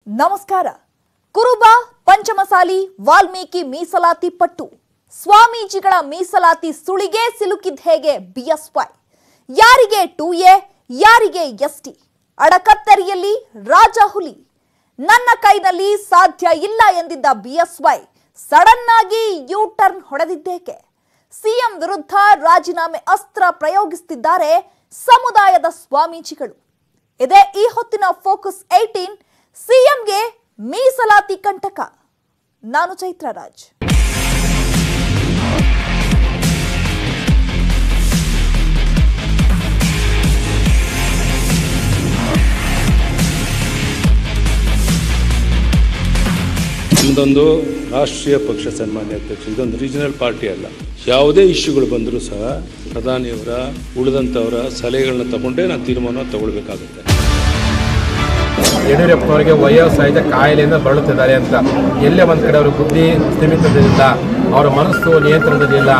ನಮಸ್ಕಾರ ಕುರುಬ ಪಂಚಮಸಾಲಿ ವಾಲ್ಮೀಕಿ ಮೀಸಲಾತಿ ಪಟ್ಟು ಸ್ವಾಮೀಜಿಗಳ ಮೀಸಲಾತಿ ಸುಳಿಗೆ ಸಿಲುಕಿದ್ ಹೇಗೆ ಬಿಎಸ್ವೈ ಯಾರಿಗೆ ಟೂ ಎ ಯಾರಿಗೆ ಎಸ್ಟಿ ಅಡಕತ್ತರಿಯಲ್ಲಿ ರಾಜ ಹುಲಿ ನನ್ನ ಕೈನಲ್ಲಿ ಸಾಧ್ಯ ಇಲ್ಲ ಎಂದಿದ್ದ ಬಿಎಸ್ವೈ ಸಡನ್ ಆಗಿ ಯೂ ಟರ್ನ್ ಹೊಡೆದಿದ್ದೇಕೆ ಸಿಎಂ ವಿರುದ್ಧ ರಾಜೀನಾಮೆ ಅಸ್ತ್ರ ಪ್ರಯೋಗಿಸುತ್ತಿದ್ದಾರೆ ಸಮುದಾಯದ ಸ್ವಾಮೀಜಿಗಳು ಇದೇ ಈ ಹೊತ್ತಿನ ಫೋಕಸ್ ಏಟೀನ್ ಸಿಎಂಗೆ ಮೀಸಲಾತಿ ಕಂಟಕ ನಾನು ಚೈತ್ರ ರಾಜ್ ನಮ್ಮದೊಂದು ರಾಷ್ಟ್ರೀಯ ಪಕ್ಷ ಸನ್ಮಾನ್ಯ ಅಧ್ಯಕ್ಷ ಇದೊಂದು ರೀಜನಲ್ ಪಾರ್ಟಿ ಅಲ್ಲ ಯಾವುದೇ ಇಶ್ಯೂಗಳು ಬಂದರೂ ಸಹ ಪ್ರಧಾನಿಯವರ ಉಳಿದಂಥವರ ಸಲಹೆಗಳನ್ನ ತಗೊಂಡೇ ನಾನು ತೀರ್ಮಾನ ತಗೊಳ್ಬೇಕಾಗುತ್ತೆ ಯಡಿಯೂರಪ್ಪನವರಿಗೆ ವಯೋಸಹಜ ಕಾಯಿಲೆಯಿಂದ ಬಳಲುತ್ತಿದ್ದಾರೆ ಅಂತ ಎಲ್ಲೇ ಒಂದು ಕಡೆ ಅವರ ಬುದ್ಧಿ ಸ್ಥಿಮಿತದಲ್ಲಿಲ್ಲ ಅವರ ಮನಸ್ಸು ನಿಯಂತ್ರಣದಲ್ಲಿಲ್ಲ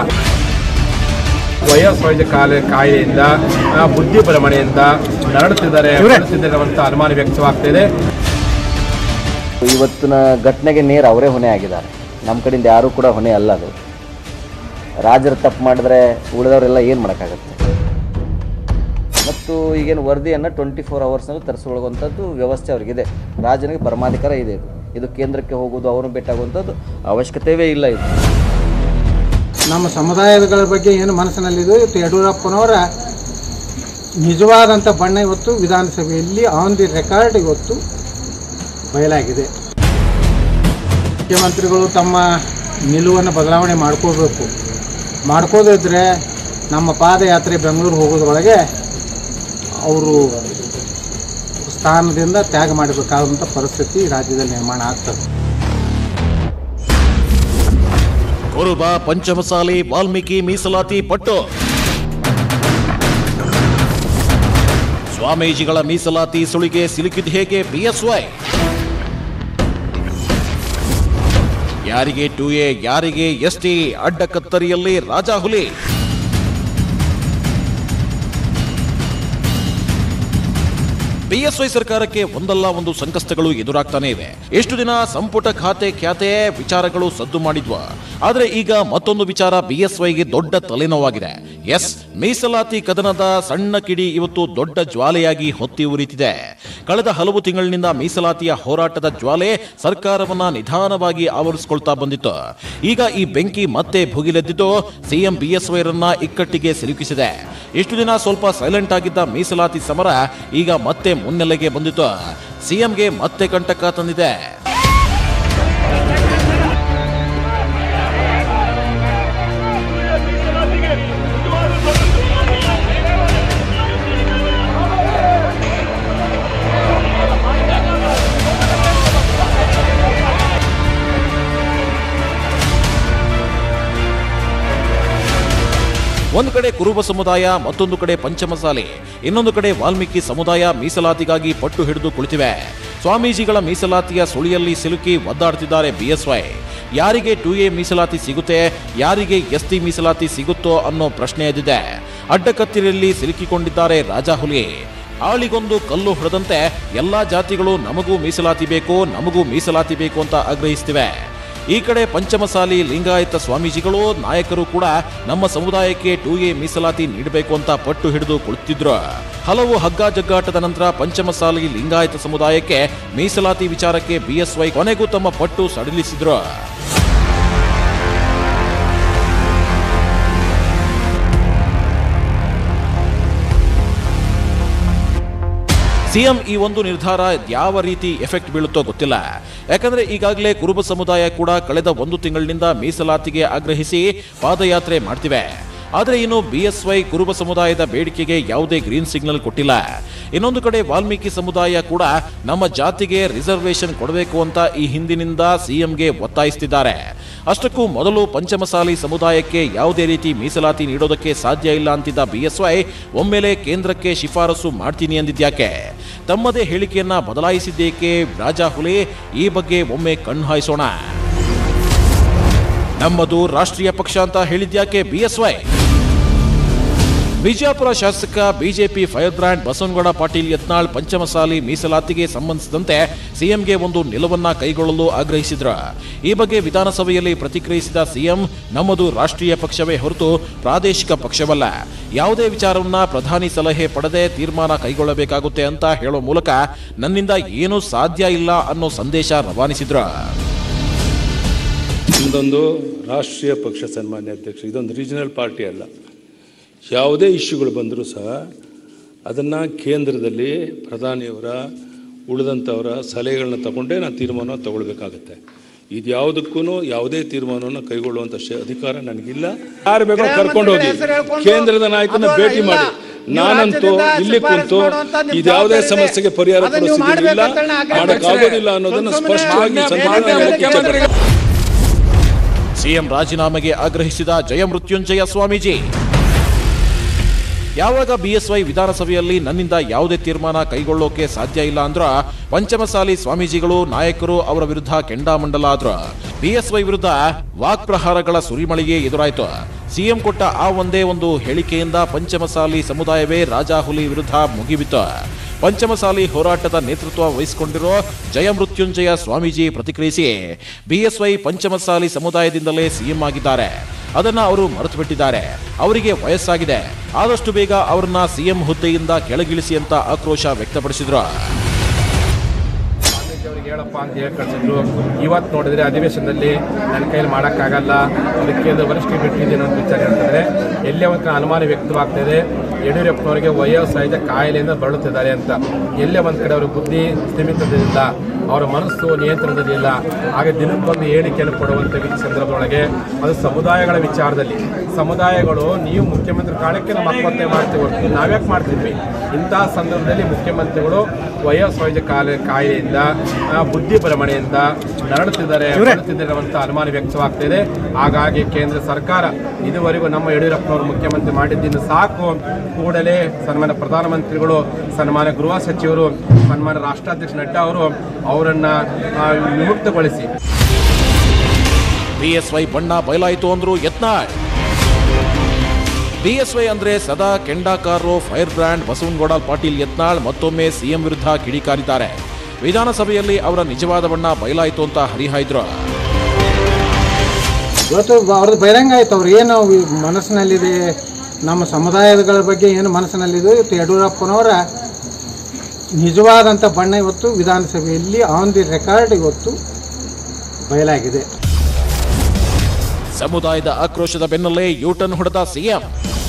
ವಯೋಸಹಜ ಕಾಯಿಲೆ ಕಾಯಿಲೆಯಿಂದ ಆ, ಬುದ್ಧಿ ಭ್ರಮಣೆಯಿಂದ ನರಳುತ್ತಿದ್ದಾರೆ ಬಳಲುತ್ತಿದ್ದಾರೆ ಅಂತ ಅನುಮಾನ ವ್ಯಕ್ತವಾಗ್ತಿದೆ ಇವತ್ತಿನ ಘಟನೆಗೆ ನೇರ ಅವರೇ ಹೊಣೆ ಆಗಿದ್ದಾರೆ ನಮ್ಮ ಕಡೆಯಿಂದ ಯಾರೂ ಕೂಡ ಹೊಣೆ ಅಲ್ಲ ಅದು ರಾಜರು ತಪ್ಪು ಮಾಡಿದ್ರೆ ಉಳಿದವರೆಲ್ಲ ಏನು ಮಾಡೋಕ್ಕಾಗತ್ತೆ ಮತ್ತು ಈಗೇನು ವರದಿಯನ್ನು ಟ್ವೆಂಟಿ ಫೋರ್ ಅವರ್ಸ್ನಲ್ಲಿ ತರಿಸ್ಕೊಳ್ಳುವಂಥದ್ದು ವ್ಯವಸ್ಥೆ ಅವ್ರಿಗಿದೆ ರಾಜನಿಗೆ ಪರಮಾಧಿಕಾರ ಇದೆ ಇದು ಇದು ಕೇಂದ್ರಕ್ಕೆ ಹೋಗೋದು ಅವನು ಭೇಟಾಗುವಂಥದ್ದು ಅವಶ್ಯಕತೆಯೇ ಇಲ್ಲ ಇದು ನಮ್ಮ ಸಮುದಾಯಗಳ ಬಗ್ಗೆ ಏನು ಮನಸ್ಸಿನಲ್ಲಿದೆ ಇವತ್ತು ಯಡಿಯೂರಪ್ಪನವರ ನಿಜವಾದಂಥ ಬಣ್ಣ ಇವತ್ತು ವಿಧಾನಸಭೆಯಲ್ಲಿ ಆನ್ ದಿ ರೆಕಾರ್ಡ್ ಇವತ್ತು ಬಯಲಾಗಿದೆ ಮುಖ್ಯಮಂತ್ರಿಗಳು ತಮ್ಮ ನಿಲುವನ್ನು ಬದಲಾವಣೆ ಮಾಡ್ಕೋಬೇಕು ಮಾಡ್ಕೋದಿದ್ರೆ ನಮ್ಮ ಪಾದಯಾತ್ರೆ ಬೆಂಗಳೂರು ಹೋಗೋದ್ರೊಳಗೆ ಅವರು ಸ್ಥಾನದಿಂದ ತ್ಯಾಗ ಮಾಡಬೇಕಾದಂಥ ಪರಿಸ್ಥಿತಿ ರಾಜ್ಯದಲ್ಲಿ ನಿರ್ಮಾಣ ಆಗ್ತದೆ ಕುರುಬ ಪಂಚಮಸಾಲಿ ವಾಲ್ಮೀಕಿ ಮೀಸಲಾತಿ ಪಟ್ಟು ಸ್ವಾಮೀಜಿಗಳ ಮೀಸಲಾತಿ ಸುಳಿಗೆ ಸಿಲುಕಿದ ಹೇಗೆ ಬಿಎಸ್ವೈ ಯಾರಿಗೆ ಟು ಎ ಯಾರಿಗೆ ಎಸ್ ಟಿ ಅಡ್ಡ ಕತ್ತರಿಯಲ್ಲಿ ರಾಜಾ ಹುಲಿ ಬಿಎಸ್ವೈ ಸರ್ಕಾರಕ್ಕೆ ಒಂದಲ್ಲ ಒಂದು ಸಂಕಷ್ಟಗಳು ಎದುರಾಗ್ತಾನೆ ಇವೆ ಎಷ್ಟು ದಿನ ಸಂಪುಟ ಖಾತೆ ಖ್ಯಾತೆ ವಿಚಾರಗಳು ಸದ್ದು ಮಾಡಿದ್ವ ಆದ್ರೆ ಈಗ ಮತ್ತೊಂದು ವಿಚಾರ ಬಿಎಸ್ವೈಗೆ ದೊಡ್ಡ ತಲೆನೋವಾಗಿದೆ ಎಸ್ ಮೀಸಲಾತಿ ಕದನದ ಸಣ್ಣ ಕಿಡಿ ಇವತ್ತು ದೊಡ್ಡ ಜ್ವಾಲೆಯಾಗಿ ಹೊತ್ತಿ ಉರಿತಿದೆ ಕಳೆದ ಹಲವು ತಿಂಗಳಿನಿಂದ ಮೀಸಲಾತಿಯ ಹೋರಾಟದ ಜ್ವಾಲೆ ಸರ್ಕಾರವನ್ನ ನಿಧಾನವಾಗಿ ಆವರಿಸಿಕೊಳ್ತಾ ಬಂದಿತ್ತು ಈಗ ಈ ಬೆಂಕಿ ಮತ್ತೆ ಭುಗಿಲೆದ್ದಿದ್ದು ಸಿಎಂ ಬಿಎಸ್ವೈರನ್ನ ಇಕ್ಕಟ್ಟಿಗೆ ಸಿಲುಕಿಸಿದೆ ಇಷ್ಟು ದಿನ ಸ್ವಲ್ಪ ಸೈಲೆಂಟ್ ಆಗಿದ್ದ ಮೀಸಲಾತಿ ಸಮರ ಈಗ ಮತ್ತೆ ಮುನ್ನೆಲೆಗೆ ಬಂದಿತ್ತು ಸಿಎಂಗೆ ಮತ್ತೆ ಕಂಟಕ ತಂದಿದೆ ಒಂದು ಕಡೆ ಕುರುಬ ಸಮುದಾಯ ಮತ್ತೊಂದು ಕಡೆ ಪಂಚಮಸಾಲಿ ಇನ್ನೊಂದು ಕಡೆ ವಾಲ್ಮೀಕಿ ಸಮುದಾಯ ಮೀಸಲಾತಿಗಾಗಿ ಪಟ್ಟು ಹಿಡಿದು ಕುಳಿತಿವೆ ಸ್ವಾಮೀಜಿಗಳ ಮೀಸಲಾತಿಯ ಸುಳಿಯಲ್ಲಿ ಸಿಲುಕಿ ಒದ್ದಾಡ್ತಿದ್ದಾರೆ ಬಿಎಸ್ವೈ ಯಾರಿಗೆ ಟು ಎ ಮೀಸಲಾತಿ ಸಿಗುತ್ತೆ ಯಾರಿಗೆ ಎಸ್ ಟಿ ಮೀಸಲಾತಿ ಸಿಗುತ್ತೋ ಅನ್ನೋ ಪ್ರಶ್ನೆ ಎದ್ದಿದೆ ಅಡ್ಡಕತ್ತಿರಲ್ಲಿ ಸಿಲುಕಿಕೊಂಡಿದ್ದಾರೆ ರಾಜಾಹುಲಿ ಆಳಿಗೊಂದು ಕಲ್ಲು ಹೊಡೆದಂತೆ ಎಲ್ಲಾ ಜಾತಿಗಳು ನಮಗೂ ಮೀಸಲಾತಿ ಬೇಕು ನಮಗೂ ಮೀಸಲಾತಿ ಬೇಕು ಅಂತ ಆಗ್ರಹಿಸ್ತಿವೆ ಈ ಕಡೆ ಪಂಚಮಸಾಲಿ ಲಿಂಗಾಯತ ಸ್ವಾಮೀಜಿಗಳು ನಾಯಕರು ಕೂಡ ನಮ್ಮ ಸಮುದಾಯಕ್ಕೆ ಟೂ ಎ ಮೀಸಲಾತಿ ನೀಡಬೇಕು ಅಂತ ಪಟ್ಟು ಹಿಡಿದು ಕುಳಿತಿದ್ರು ಹಲವು ಹಗ್ಗ ಜಗ್ಗಾಟದ ನಂತರ ಪಂಚಮಸಾಲಿ ಲಿಂಗಾಯತ ಸಮುದಾಯಕ್ಕೆ ಮೀಸಲಾತಿ ವಿಚಾರಕ್ಕೆ ಬಿಎಸ್ವೈ ಕೊನೆಗೂ ತಮ್ಮ ಪಟ್ಟು ಸಡಿಲಿಸಿದ್ರು ಸಿಎಂ ಈ ಒಂದು ನಿರ್ಧಾರ ಯಾವ ರೀತಿ ಎಫೆಕ್ಟ್ ಬೀಳುತ್ತೋ ಗೊತ್ತಿಲ್ಲ ಯಾಕಂದ್ರೆ ಈಗಾಗಲೇ ಕುರುಬ ಸಮುದಾಯ ಕೂಡ ಕಳೆದ ಒಂದು ತಿಂಗಳಿನಿಂದ ಮೀಸಲಾತಿಗೆ ಆಗ್ರಹಿಸಿ ಪಾದಯಾತ್ರೆ ಮಾಡ್ತಿವೆ ಆದರೆ ಇನ್ನು ಬಿಎಸ್ವೈ ಕುರುಬ ಸಮುದಾಯದ ಬೇಡಿಕೆಗೆ ಯಾವುದೇ ಗ್ರೀನ್ ಸಿಗ್ನಲ್ ಕೊಟ್ಟಿಲ್ಲ ಇನ್ನೊಂದು ಕಡೆ ವಾಲ್ಮೀಕಿ ಸಮುದಾಯ ಕೂಡ ನಮ್ಮ ಜಾತಿಗೆ ರಿಸರ್ವೇಶನ್ ಕೊಡಬೇಕು ಅಂತ ಈ ಹಿಂದಿನಿಂದ ಸಿಎಂಗೆ ಒತ್ತಾಯಿಸ್ತಿದ್ದಾರೆ ಅಷ್ಟಕ್ಕೂ ಮೊದಲು ಪಂಚಮಸಾಲಿ ಸಮುದಾಯಕ್ಕೆ ಯಾವುದೇ ರೀತಿ ಮೀಸಲಾತಿ ನೀಡೋದಕ್ಕೆ ಸಾಧ್ಯ ಇಲ್ಲ ಅಂತಿದ್ದ ಬಿಎಸ್ವೈ ಒಮ್ಮೆಲೆ ಕೇಂದ್ರಕ್ಕೆ ಶಿಫಾರಸು ಮಾಡ್ತೀನಿ ಅಂದಿದ್ಯಾಕೆ ತಮ್ಮದೇ ಹೇಳಿಕೆಯನ್ನ ಬದಲಾಯಿಸಿದ್ದೇಕೆ ರಾಜಾ ಹುಲಿ ಈ ಬಗ್ಗೆ ಒಮ್ಮೆ ಕಣ್ಣು ಹಾಯಿಸೋಣ ನಮ್ಮದು ರಾಷ್ಟ್ರೀಯ ಪಕ್ಷ ಅಂತ ಹೇಳಿದ್ಯಾಕೆ ಬಿಎಸ್ವೈ ವಿಜಯಪುರ ಶಾಸಕ BJP fire brand Basanagouda Patil Yatnal Panchamasali ಮೀಸಲಾತಿಗೆ ಸಂಬಂಧಿಸಿದಂತೆ ಸಿಎಂಗೆ ಒಂದು ನಿಲುವನ್ನ ಕೈಗೊಳ್ಳಲು ಆಗ್ರಹಿಸಿದ್ರ ಈ ಬಗ್ಗೆ ವಿಧಾನಸಭೆಯಲ್ಲಿ ಪ್ರತಿಕ್ರಿಯಿಸಿದ ಸಿಎಂ ನಮ್ಮದು ರಾಷ್ಟ್ರೀಯ ಪಕ್ಷವೇ ಹೊರತು ಪ್ರಾದೇಶಿಕ ಪಕ್ಷವಲ್ಲ ಯಾವುದೇ ವಿಚಾರವನ್ನ ಪ್ರಧಾನಿ ಸಲಹೆ ಪಡೆದೇ ತೀರ್ಮಾನ ಕೈಗೊಳ್ಳಬೇಕಾಗುತ್ತೆ ಅಂತ ಹೇಳೋ ಮೂಲಕ ನನ್ನಿಂದ ಏನೂ ಸಾಧ್ಯ ಇಲ್ಲ ಅನ್ನೋ ಸಂದೇಶ ರವಾನಿಸಿದ್ರ ಇದೊಂದು ರಾಷ್ಟ್ರೀಯ ಪಕ್ಷ ಸನ್ಮಾನ್ಯ ಅಧ್ಯಕ್ಷ ಇದೊಂದು ರೀಜನಲ್ ಪಾರ್ಟಿ ಅಲ್ಲ ಯಾವುದೇ ಇಶ್ಯೂಗಳು ಬಂದರೂ ಸಹ ಅದನ್ನು ಕೇಂದ್ರದಲ್ಲಿ ಪ್ರಧಾನಿಯವರ ಉಳಿದಂಥವರ ಸಲಹೆಗಳನ್ನ ತಗೊಂಡೇ ನಾನು ತೀರ್ಮಾನ ತಗೊಳ್ಬೇಕಾಗತ್ತೆ ಇದು ಯಾವುದಕ್ಕೂ ಯಾವುದೇ ತೀರ್ಮಾನವನ್ನು ಕೈಗೊಳ್ಳುವಂಥ ಶ- ಅಧಿಕಾರ ನನಗಿಲ್ಲ ಯಾರು ಬೇಕೋ ಕರ್ಕೊಂಡು ಹೋಗಿ ಕೇಂದ್ರದ ನಾಯಕನ ಭೇಟಿ ಮಾಡಿ ನಾನಂತೂ ಇಲ್ಲಿ ಕುಂತು ಇದ್ಯಾವುದೇ ಸಮಸ್ಯೆಗೆ ಪರಿಹಾರ ಕೊಡೋ ಸ್ಥಿತಿಯಲ್ಲಿ ಇಲ್ಲ ಮಾಡೋಕ್ಕಾಗೋದಿಲ್ಲ ಅನ್ನೋದನ್ನು ಸ್ಪಷ್ಟವಾಗಿ ಸಂವಿಧಾನ ಹೇಳಕ್ಕೆ ಇಷ್ಟಪಡ್ತೀನಿ. ಸಿಎಂ ರಾಜೀನಾಮೆಗೆ ಆಗ್ರಹಿಸಿದ ಜಯಮೃತ್ಯುಂಜಯ ಸ್ವಾಮೀಜಿ ಯಾವಾಗ ಬಿಎಸ್ವೈ ವಿಧಾನಸಭೆಯಲ್ಲಿ ನನ್ನಿಂದ ಯಾವುದೇ ತೀರ್ಮಾನ ಕೈಗೊಳ್ಳೋಕೆ ಸಾಧ್ಯ ಇಲ್ಲ ಅಂದ್ರ ಪಂಚಮಸಾಲಿ ಸ್ವಾಮೀಜಿಗಳು ನಾಯಕರು ಅವರ ವಿರುದ್ಧ ಕೆಂಡಾಮಂಡಲ ಆದ್ರ ಬಿಎಸ್ವೈ ವಿರುದ್ಧ ವಾಕ್ಪ್ರಹಾರಗಳ ಸುರಿಮಳೆಗೆ ಎದುರಾಯ್ತು ಸಿಎಂ ಕೊಟ್ಟ ಆ ಒಂದೇ ಒಂದು ಹೇಳಿಕೆಯಿಂದ ಪಂಚಮಸಾಲಿ ಸಮುದಾಯವೇ ರಾಜಾಹುಲಿ ವಿರುದ್ಧ ಮುಗಿಬಿತ್ತು ಪಂಚಮಸಾಲಿ ಹೋರಾಟದ ನೇತೃತ್ವ ವಹಿಸಿಕೊಂಡಿರೋ ಜಯಮೃತ್ಯುಂಜಯ ಸ್ವಾಮೀಜಿ ಪ್ರತಿಕ್ರಿಯಿಸಿ ಬಿಎಸ್ವೈ ಪಂಚಮಸಾಲಿ ಸಮುದಾಯದಿಂದಲೇ ಸಿಎಂ ಆಗಿದ್ದಾರೆ ಅದನ್ನ ಅವರು ಮರೆತು ಬಿಟ್ಟಿದ್ದಾರೆ ಅವರಿಗೆ ವಯಸ್ಸಾಗಿದೆ ಆದಷ್ಟು ಬೇಗ ಅವರನ್ನ ಸಿಎಂ ಹುದ್ದೆಯಿಂದ ಕೆಳಗಿಳಿಸಿ ಅಂತ ಆಕ್ರೋಶ ವ್ಯಕ್ತಪಡಿಸಿದ್ರು ಸ್ವಾಮೀಜಿ ಅವ್ರಿಗೆ ಹೇಳಪ್ಪ ಅಂತ ಹೇಳಿ ಕಳಿಸಿದ್ರು ಇವತ್ತು ನೋಡಿದ್ರೆ ಅಧಿವೇಶನದಲ್ಲಿ ನನ್ನ ಕೈಯಲ್ಲಿ ಮಾಡೋಕ್ಕಾಗಲ್ಲ ಅದಕ್ಕೆ ಅದು ವರಿಷ್ಠ ಬಿಟ್ಟಿದ್ದೀನಿ ಅನ್ನೋ ವಿಚಾರ ಹೇಳ್ತಿದ್ರೆ ಎಲ್ಲೇ ಒಂದು ಅನುಮಾನ ವ್ಯಕ್ತವಾಗ್ತಿದೆ ಯಡಿಯೂರಪ್ಪನವರಿಗೆ ವಯೋಸಹಜ ಕಾಯಿಲೆಯಿಂದ ಬಳಲುತ್ತಿದ್ದಾರೆ ಅಂತ ಎಲ್ಲೇ ಒಂದು ಕಡೆ ಅವ್ರ ಬುದ್ಧಿ ಸ್ಥಿಮಿತದಿಲ್ಲ ಅವರ ಮನಸ್ಸು ನಿಯಂತ್ರಣದಲ್ಲಿಲ್ಲ ಹಾಗೆ ದಿನಕ್ಕೊಂದು ಹೇಳಿಕೆಯನ್ನು ಕೊಡುವಂಥ ಈ ಸಂದರ್ಭದೊಳಗೆ ಅದು ಸಮುದಾಯಗಳ ವಿಚಾರದಲ್ಲಿ ಸಮುದಾಯಗಳು ನೀವು ಮುಖ್ಯಮಂತ್ರಿ ಕಾಲಕ್ಕೆ ನಮ್ಮ ಆತ್ಮಹತ್ಯೆ ಮಾಡ್ತೀವಿ ಹೊರ್ತು ನಾವ್ಯಾಕೆ ಮಾಡ್ತಿದ್ವಿ ಇಂತಹ ಸಂದರ್ಭದಲ್ಲಿ ಮುಖ್ಯಮಂತ್ರಿಗಳು ವಯೋಸಹಜ ಕಾಲ ಕಾಯಿಲೆಯಿಂದ ಆ, ಬುದ್ಧಿ ಭ್ರಮಣೆಯಿಂದ ನರಳುತ್ತಿದ್ದಾರೆ ಬಳಲುತ್ತಿದ್ದಾರೆ ಅಂತ ಅನುಮಾನ ವ್ಯಕ್ತವಾಗ್ತಿದೆ ಹಾಗಾಗಿ ಕೇಂದ್ರ ಸರ್ಕಾರ ಇದುವರೆಗೂ ನಮ್ಮ ಯಡಿಯೂರಪ್ಪನವರು ಮುಖ್ಯಮಂತ್ರಿ ಮಾಡಿದ್ದರಿಂದ ಸಾಕು ಕೂಡಲೇ ಸನ್ಮಾನ್ಯ ಪ್ರಧಾನಮಂತ್ರಿಗಳು ಸನ್ಮಾನ್ಯ ಗೃಹ ಸಚಿವರು ಸನ್ಮಾನ್ಯ ರಾಷ್ಟ್ರಾಧ್ಯಕ್ಷ ನಡ್ಡಾ ಅವರು ಅವರನ್ನ ಆ, ವಿಮುಕ್ತಗೊಳಿಸಿ ಬಿಎಸ್ವೈ ಬಣ್ಣ ಬಯಲಾಯಿತು ಅಂದ್ರು ಯತ್ನಾಳ್ ಬಿಎಸ್ವೈ ಅಂದ್ರೆ ಸದಾ ಕೆಂಡಾಕಾರರು ಫೈರ್ ಬ್ರ್ಯಾಂಡ್ ಬಸವನಗೌಡ ಪಾಟೀಲ್ ಯತ್ನಾಳ್ ಮತ್ತೊಮ್ಮೆ ಸಿಎಂ ವಿರುದ್ಧ ಕಿಡಿಕಾರಿದ್ದಾರೆ ವಿಧಾನಸಭೆಯಲ್ಲಿ ಅವರ ನಿಜವಾದ ಬಣ್ಣ ಬಯಲಾಯಿತು ಅಂತ ಹರಿಹಾಯ್ದ್ರು ಇವತ್ತು ಅವ್ರದ್ದು ಬಹಿರಂಗ ಆಯ್ತು ಅವ್ರು ಏನು ವಿ- ಮನಸ್ಸಿನಲ್ಲಿದೆ ನಮ್ಮ ಸಮುದಾಯಗಳ ಬಗ್ಗೆ ಏನು ಮನಸ್ಸಿನಲ್ಲಿದೆ ಇವತ್ತು ಯಡಿಯೂರಪ್ಪನವರ ನಿಜವಾದಂಥ ಬಣ್ಣ ಇವತ್ತು ವಿಧಾನಸಭೆಯಲ್ಲಿ ಆನ್ ದಿ ರೆಕಾರ್ಡ್ ಇವತ್ತು ಬಯಲಾಗಿದೆ ಸಮುದಾಯದ ಆಕ್ರೋಶದ ಬೆನ್ನಲ್ಲೇ ಯೂಟರ್ನ್ ಹೊಡೆದ ಸಿಎಂ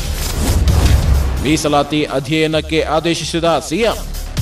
ಮೀಸಲಾತಿ ಅಧ್ಯಯನಕ್ಕೆ ಆದೇಶಿಸಿದ ಸಿಎಂ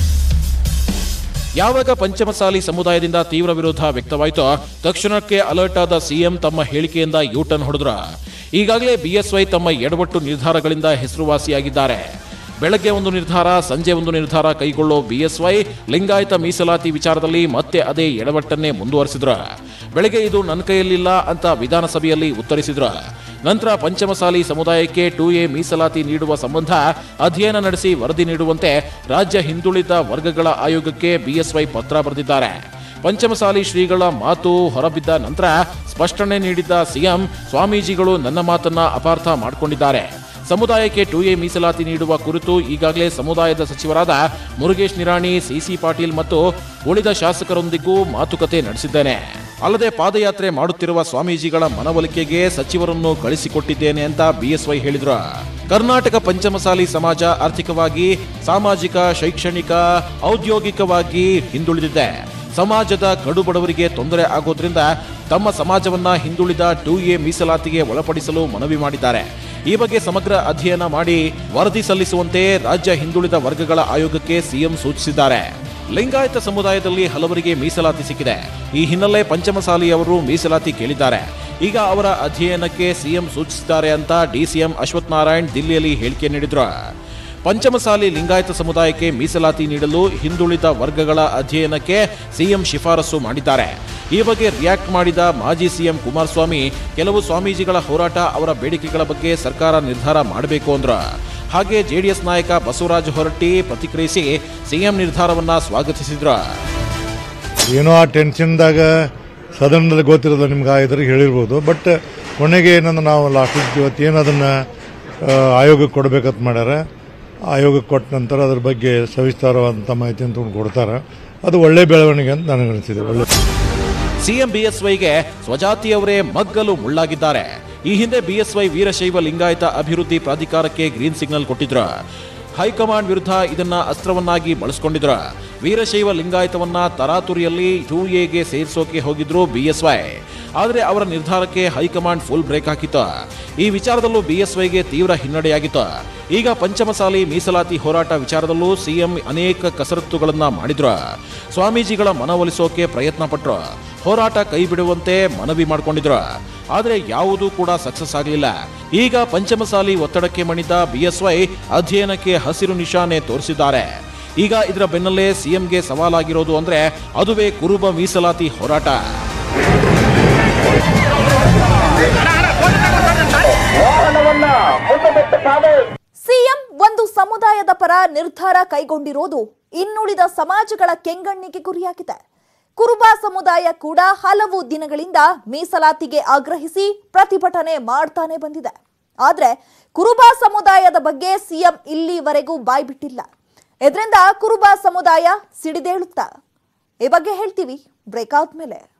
ಯಾವಾಗ ಪಂಚಮಸಾಲಿ ಸಮುದಾಯದಿಂದ ತೀವ್ರ ವಿರೋಧ ವ್ಯಕ್ತವಾಯಿತೋ ತಕ್ಷಣಕ್ಕೆ ಅಲರ್ಟ್ ಆದ ಸಿಎಂ ತಮ್ಮ ಹೇಳಿಕೆಯಿಂದ ಯೂಟರ್ನ್ ಹೊಡೆದ್ರ ಈಗಾಗಲೇ ಬಿಎಸ್ವೈ ತಮ್ಮ ಎಡವಟ್ಟು ನಿರ್ಧಾರಗಳಿಂದ ಹೆಸರುವಾಸಿಯಾಗಿದ್ದಾರೆ ಬೆಳಗ್ಗೆ ಒಂದು ನಿರ್ಧಾರ ಸಂಜೆ ಒಂದು ನಿರ್ಧಾರ ಕೈಗೊಳ್ಳೋ ಬಿಎಸ್ವೈ ಲಿಂಗಾಯತ ಮೀಸಲಾತಿ ವಿಚಾರದಲ್ಲಿ ಮತ್ತೆ ಅದೇ ಎಡವಟ್ಟನ್ನೇ ಮುಂದುವರೆಸಿದ್ರ ಬೆಳಗ್ಗೆ ಇದು ನನ್ನ ಕೈಯಲ್ಲಿಲ್ಲ ಅಂತ ವಿಧಾನಸಭೆಯಲ್ಲಿ ಉತ್ತರಿಸಿದ್ರ ನಂತರ ಪಂಚಮಸಾಲಿ ಸಮುದಾಯಕ್ಕೆ ಟು ಎ ಮೀಸಲಾತಿ ನೀಡುವ ಸಂಬಂಧ ಅಧ್ಯಯನ ನಡೆಸಿ ವರದಿ ನೀಡುವಂತೆ ರಾಜ್ಯ ಹಿಂದುಳಿದ ವರ್ಗಗಳ ಆಯೋಗಕ್ಕೆ ಬಿಎಸ್ವೈ ಪತ್ರ ಬರೆದಿದ್ದಾರೆ ಪಂಚಮಸಾಲಿ ಶ್ರೀಗಳ ಮಾತು ಹೊರಬಿದ್ದ ನಂತರ ಸ್ಪಷ್ಟನೆ ನೀಡಿದ್ದ ಸಿಎಂ ಸ್ವಾಮೀಜಿಗಳು ನನ್ನ ಮಾತನ್ನ ಅಪಾರ್ಥ ಮಾಡಿಕೊಂಡಿದ್ದಾರೆ ಸಮುದಾಯಕ್ಕೆ ಟು ಎ ಮೀಸಲಾತಿ ನೀಡುವ ಕುರಿತು ಈಗಾಗಲೇ ಸಮುದಾಯದ ಸಚಿವರಾದ ಮುರುಗೇಶ್ ನಿರಾಣಿ ಸಿಸಿ ಪಾಟೀಲ್ ಮತ್ತು ಉಳಿದ ಶಾಸಕರೊಂದಿಗೂ ಮಾತುಕತೆ ನಡೆಸಿದ್ದೇನೆ ಅಲ್ಲದೆ ಪಾದಯಾತ್ರೆ ಮಾಡುತ್ತಿರುವ ಸ್ವಾಮೀಜಿಗಳ ಮನವೊಲಿಕೆಗೆ ಸಚಿವರನ್ನು ಕಳಿಸಿಕೊಟ್ಟಿದ್ದೇನೆ ಅಂತ ಬಿಎಸ್ವೈ ಹೇಳಿದ್ರು ಕರ್ನಾಟಕ ಪಂಚಮಸಾಲಿ ಸಮಾಜ ಆರ್ಥಿಕವಾಗಿ ಸಾಮಾಜಿಕ ಶೈಕ್ಷಣಿಕ ಔದ್ಯೋಗಿಕವಾಗಿ ಹಿಂದುಳಿದಿದೆ ಸಮಾಜದ ಕಡುಬಡವರಿಗೆ ತೊಂದರೆ ಆಗೋದ್ರಿಂದ ತಮ್ಮ ಸಮಾಜವನ್ನ ಹಿಂದುಳಿದ ಟು ಎ ಮೀಸಲಾತಿಗೆ ಒಳಪಡಿಸಲು ಮನವಿ ಮಾಡಿದ್ದಾರೆ ಈ ಬಗ್ಗೆ ಸಮಗ್ರ ಅಧ್ಯಯನ ಮಾಡಿ ವರದಿ ಸಲ್ಲಿಸುವಂತೆ ರಾಜ್ಯ ಹಿಂದುಳಿದ ವರ್ಗಗಳ ಆಯೋಗಕ್ಕೆ ಸಿಎಂ ಸೂಚಿಸಿದ್ದಾರೆ ಲಿಂಗಾಯತ ಸಮುದಾಯದಲ್ಲಿ ಹಲವರಿಗೆ ಮೀಸಲಾತಿ ಸಿಕ್ಕಿದೆ ಈ ಹಿನ್ನೆಲೆ ಪಂಚಮಸಾಲಿಯವರು ಮೀಸಲಾತಿ ಕೇಳಿದ್ದಾರೆ ಈಗ ಅವರ ಅಧ್ಯಯನಕ್ಕೆ ಸಿಎಂ ಸೂಚಿಸಿದ್ದಾರೆ ಅಂತ ಡಿಸಿಎಂ ಅಶ್ವಥ್ ನಾರಾಯಣ್ ದಿಲ್ಲಿಯಲ್ಲಿ ಹೇಳಿಕೆ ನೀಡಿದ್ರು ಪಂಚಮಸಾಲಿ ಲಿಂಗಾಯತ ಸಮುದಾಯಕ್ಕೆ ಮೀಸಲಾತಿ ನೀಡಲು ಹಿಂದುಳಿದ ವರ್ಗಗಳ ಅಧ್ಯಯನಕ್ಕೆ ಸಿಎಂ ಶಿಫಾರಸು ಮಾಡಿದ್ದಾರೆ ಈ ಬಗ್ಗೆ ರಿಯಾಕ್ಟ್ ಮಾಡಿದ ಮಾಜಿ ಸಿಎಂ ಕುಮಾರಸ್ವಾಮಿ ಕೆಲವು ಸ್ವಾಮೀಜಿಗಳ ಹೋರಾಟ ಅವರ ಬೇಡಿಕೆಗಳ ಬಗ್ಗೆ ಸರ್ಕಾರ ನಿರ್ಧಾರ ಮಾಡಬೇಕು ಅಂದ್ರ ಹಾಗೆ ಜೆಡಿಎಸ್ ನಾಯಕ ಬಸವರಾಜ ಹೊರಟ್ಟಿ ಪ್ರತಿಕ್ರಿಯಿಸಿ ಸಿಎಂ ನಿರ್ಧಾರವನ್ನ ಸ್ವಾಗತಿಸಿದ್ರು ಏನೋ ಆ ಟೆನ್ಷನ್ದಾಗ ಸದನದಲ್ಲಿ ಗೊತ್ತಿರೋದು ನಿಮ್ಗೆ ಆ ಇದ್ರಿಗೆ ಹೇಳಿರ್ಬೋದು ಬಟ್ ಕೊನೆಗೆ ಏನಂದ್ರೆ ನಾವು ಲಾಸ್ಟ್ ಇವತ್ತು ಏನು ಅದನ್ನು ಆಯೋಗಕ್ಕೆ ಕೊಡಬೇಕಂತ ಮಾಡ್ಯಾರ ಆಯೋಗಕ್ಕೆ ಕೊಟ್ಟ ನಂತರ ಅದ್ರ ಬಗ್ಗೆ ಸವಿಸ್ತಾರವಾದಂಥ ಮಾಹಿತಿಯನ್ನು ತೊಗೊಂಡು ಕೊಡ್ತಾರೆ ಅದು ಒಳ್ಳೆ ಬೆಳವಣಿಗೆ ಅಂತ ನನಗನ್ನಿಸಿದೆ ಒಳ್ಳೆ ಸಿಎಂ ಬಿಎಸ್ವೈಗೆ ಸ್ವಜಾತಿಯವರೇ ಮಗ್ಗಲು ಮುಳ್ಳಾಗಿದ್ದಾರೆ ಈ ಹಿಂದೆ ಬಿಎಸ್ವೈ ವೀರಶೈವ ಲಿಂಗಾಯತ ಅಭಿವೃದ್ಧಿ ಪ್ರಾಧಿಕಾರಕ್ಕೆ ಗ್ರೀನ್ ಸಿಗ್ನಲ್ ಕೊಟ್ಟಿದ್ರು ಹೈಕಮಾಂಡ್ ವಿರುದ್ಧ ಇದನ್ನ ಅಸ್ತ್ರವನ್ನಾಗಿ ಬಳಸಿಕೊಂಡಿದ್ರು ವೀರಶೈವ ಲಿಂಗಾಯತವನ್ನ ತರಾತುರಿಯಲ್ಲಿ ಟೂ ಎಗೆ ಸೇರಿಸೋಕೆ ಹೋಗಿದ್ರು ಬಿಎಸ್ವೈ ಆದರೆ ಅವರ ನಿರ್ಧಾರಕ್ಕೆ ಹೈಕಮಾಂಡ್ ಫುಲ್ ಬ್ರೇಕ್ ಹಾಕಿತ್ತು ಈ ವಿಚಾರದಲ್ಲೂ ಬಿಎಸ್ವೈಗೆ ತೀವ್ರ ಹಿನ್ನಡೆಯಾಗಿತ್ತು ಈಗ ಪಂಚಮಸಾಲಿ ಮೀಸಲಾತಿ ಹೋರಾಟ ವಿಚಾರದಲ್ಲೂ ಸಿಎಂ ಅನೇಕ ಕಸರತ್ತುಗಳನ್ನ ಮಾಡಿದ್ರು ಸ್ವಾಮೀಜಿಗಳ ಮನವೊಲಿಸೋಕೆ ಪ್ರಯತ್ನ ಪಟ್ರು ಹೋರಾಟ ಕೈ ಬಿಡುವಂತೆ ಮನವಿ ಮಾಡಿಕೊಂಡಿದ್ರು ಆದರೆ ಯಾವುದೂ ಕೂಡ ಸಕ್ಸಸ್ ಆಗಲಿಲ್ಲ ಈಗ ಪಂಚಮಸಾಲಿ ಒತ್ತಡಕ್ಕೆ ಮಣಿದ ಬಿಎಸ್ವೈ ಅಧ್ಯಯನಕ್ಕೆ ಹಸಿರು ನಿಶಾನೆ ತೋರಿಸಿದ್ದಾರೆ ಈಗ ಇದರ ಬೆನ್ನಲ್ಲೇ ಸಿಎಂಗೆ ಸವಾಲಾಗಿರೋದು ಅಂದ್ರೆ ಅದುವೇ ಕುರುಬ ಮೀಸಲಾತಿ ಹೋರಾಟ ಸಿಎಂ ಒಂದು ಸಮುದಾಯದ ಪರ ನಿರ್ಧಾರ ಕೈಗೊಂಡಿರೋದು ಇನ್ನುಳಿದ ಸಮಾಜಗಳ ಕೆಂಗಣ್ಣಿಗೆ ಗುರಿಯಾಗಿದೆ ಕುರುಬ ಸಮುದಾಯ ಕೂಡ ಹಲವು ದಿನಗಳಿಂದ ಮೀಸಲಾತಿಗೆ ಆಗ್ರಹಿಸಿ ಪ್ರತಿಭಟನೆ ಮಾಡ್ತಾನೆ ಬಂದಿದೆ ಆದ್ರೆ ಕುರುಬ ಸಮುದಾಯದ ಬಗ್ಗೆ ಸಿಎಂ ಇಲ್ಲಿವರೆಗೂ ಬಾಯ್ಬಿಟ್ಟಿಲ್ಲ ಇದರಿಂದ ಕುರುಬ ಸಮುದಾಯ ಸಿಡಿದೇಳುತ್ತಾ ಈ ಬಗ್ಗೆ ಹೇಳ್ತೀವಿ ಬ್ರೇಕ್ ಔಟ್ ಮೇಲೆ